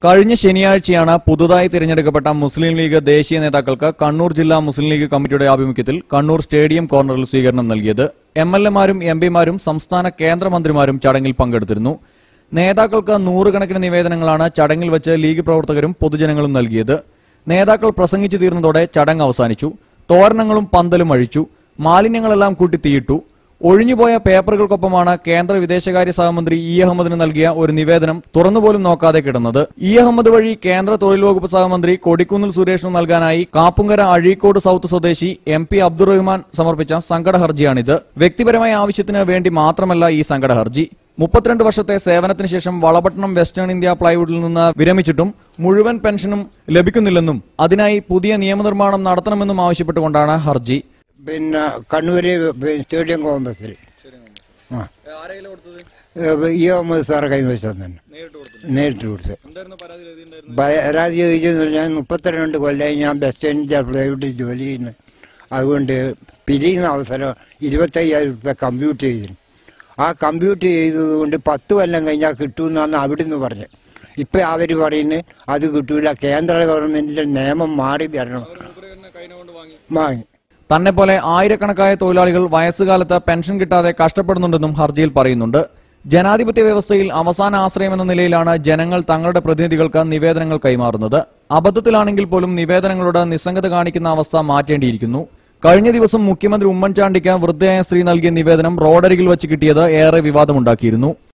കഴിഞ്ഞ ശനിയാഴ്ചയാണ് പുതുതായി തിരഞ്ഞെടുക്കപ്പെട്ട മുസ്ലിം ലീഗ് ദേശീയ നേതാക്കൾക്ക് കണ്ണൂർ ജില്ലാ മുസ്ലിം ലീഗ് കമ്മിറ്റിയുടെ ആഭിമുഖ്യത്തിൽ കണ്ണൂർ സ്റ്റേഡിയം കോർണറിൽ സ്വീകരണം നൽകിയത് എം എൽ എമാരും എം പിമാരും സംസ്ഥാന കേന്ദ്രമന്ത്രിമാരും ചടങ്ങിൽ പങ്കെടുത്തിരുന്നു നേതാക്കൾക്ക് നൂറുകണക്കിന് നിവേദനങ്ങളാണ് ചടങ്ങിൽ വെച്ച് ലീഗ് പ്രവർത്തകരും പൊതുജനങ്ങളും നൽകിയത് നേതാക്കൾ പ്രസംഗിച്ചു തീർന്നതോടെ ചടങ്ങ് അവസാനിച്ചു തോരണങ്ങളും പന്തലും അഴിച്ചു മാലിന്യങ്ങളെല്ലാം കൂട്ടി തീയിട്ടു ഒഴിഞ്ഞുപോയ പേപ്പറുകൾക്കൊപ്പമാണ് കേന്ദ്ര വിദേശകാര്യ സഹമന്ത്രി ഇ അഹമ്മദിന് നൽകിയ ഒരു നിവേദനം തുറന്നുപോലും നോക്കാതെ കിടന്നത് ഇ അഹമ്മദ് വഴി കേന്ദ്ര തൊഴിൽ വകുപ്പ് സഹമന്ത്രി കൊടിക്കുന്നിൽ സുരേഷിന് നൽകാനായി കാപ്പുങ്കര അഴീക്കോട് സൌത്ത് സ്വദേശി എം പി അബ്ദുറഹ്മാൻ സമർപ്പിച്ച സങ്കട ഹർജിയാണിത് വ്യക്തിപരമായ ആവശ്യത്തിന് വേണ്ടി മാത്രമല്ല ഈ സങ്കട ഹർജി മുപ്പത്തിരണ്ട് വർഷത്തെ സേവനത്തിന് ശേഷം വളപട്ടണം വെസ്റ്റേൺ ഇന്ത്യ പ്ലൈവുഡിൽ നിന്ന് വിരമിച്ചിട്ടും മുഴുവൻ പെൻഷനും ലഭിക്കുന്നില്ലെന്നും അതിനായി പുതിയ നിയമനിർമ്മാണം നടത്തണമെന്നും ആവശ്യപ്പെട്ടുകൊണ്ടാണ് ഹർജി പിന്നെ കണ്ണൂര് പിന്നെ സ്റ്റേഡിയം കോംപ്ലക്സിൽ ആ ഏ, ഇ അഹമ്മദ് സാറ് കൈവശം തന്നെ നേരിട്ട് കൊടുത്ത് പരാതി ചോദിച്ചെന്ന് ഞാൻ മുപ്പത്തിരണ്ട് കൊല്ലമായി ഞാൻ ബസ് ഇന്ത്യ പ്ലൈവുഡിൽ ജോലി ചെയ്യുന്നു അതുകൊണ്ട് പിരിയുന്ന അവസരം ഇരുപത്തയ്യായിരം രൂപ കമ്പ്യൂട്ട് ചെയ്തിരുന്നു ആ കമ്പ്യൂട്ട് ചെയ്തത് കൊണ്ട് പത്ത് കൊല്ലം കഴിഞ്ഞാൽ കിട്ടുമെന്നാണ് അവിടുന്ന് പറഞ്ഞത് ഇപ്പൊ അവര് പറയുന്നത് അത് കിട്ടൂല കേന്ദ്ര ഗവൺമെന്റിന്റെ നിയമം മാറി വരണം വാങ്ങി തന്നെ പോലെ ആയിരക്കണക്കായ തൊഴിലാളികൾ വയസ്സുകാലത്ത് പെൻഷൻ കിട്ടാതെ കഷ്ടപ്പെടുന്നുണ്ടെന്നും ഹർജിയിൽ പറയുന്നുണ്ട് ജനാധിപത്യ വ്യവസ്ഥയിൽ അവസാന ആശ്രയമെന്ന നിലയിലാണ് ജനങ്ങൾ തങ്ങളുടെ പ്രതിനിധികൾക്ക് നിവേദനങ്ങൾ കൈമാറുന്നത് അബദ്ധത്തിലാണെങ്കിൽ പോലും നിവേദനങ്ങളോട് നിസ്സംഗത കാണിക്കുന്ന അവസ്ഥ മാറ്റേണ്ടിയിരിക്കുന്നു കഴിഞ്ഞ ദിവസം മുഖ്യമന്ത്രി ഉമ്മൻചാണ്ടിക്ക് വൃദ്ധയായ സ്ത്രീ നൽകിയ നിവേദനം റോഡരികിൽ വച്ച് കിട്ടിയത് ഏറെ വിവാദമുണ്ടാക്കിയിരുന്നു